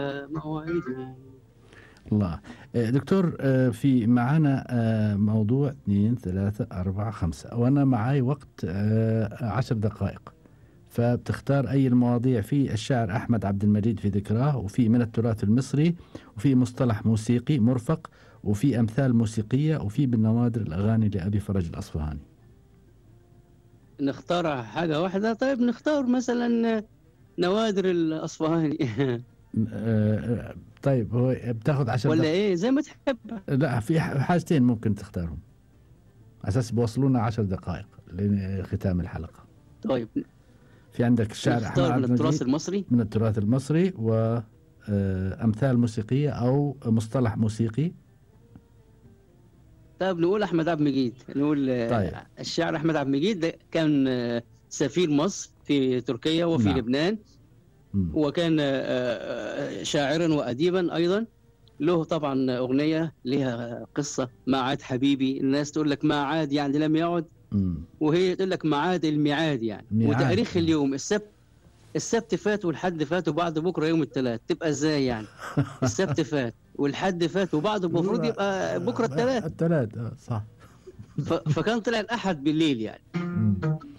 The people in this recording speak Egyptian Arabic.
موعدي الله آه، دكتور آه، في معنا آه، موضوع اثنين ثلاثة أربعة خمسة وأنا معي وقت آه، عشر دقائق فبتختار أي المواضيع في الشاعر أحمد عبد المجيد في ذكراه وفي من التراث المصري وفي مصطلح موسيقي مرفق وفي أمثال موسيقية وفي بالنوادر الأغاني لأبي فرج الأصفهاني نختار حاجة واحدة طيب نختار مثلا نوادر الأصفهاني آه، طيب هو بتاخذ عشر ولا دقائق إيه زي ما تحب لا في ح- حاجتين ممكن تختارهم على أساس بوصلونا عشر دقائق لختام الحلقة طيب في عندك الشاعر أحمد نختار من عبد التراث المجيد المصري من التراث المصري وأمثال موسيقية أو مصطلح موسيقي طيب نقول أحمد عبد المجيد نقول آه، طيب. الشاعر أحمد عبد المجيد ده كان آه، سفير مصر في تركيا وفي نعم. لبنان مم. وكان آه، آه، شاعرا وأديبا أيضا له طبعا أغنية لها قصة ما عاد حبيبي الناس تقول لك ما عاد يعني لم يعد مم. وهي تقول لك ميعاد الميعاد يعني ميعاد. وتاريخ اليوم السبت السبت فات والحد فات وبعد بكره يوم الثلاث تبقى ازاي يعني السبت فات والحد فات وبعده المفروض يبقى بكره الثلاث الثلاث آه، صح ف- فكان طلع الاحد بالليل يعني مم.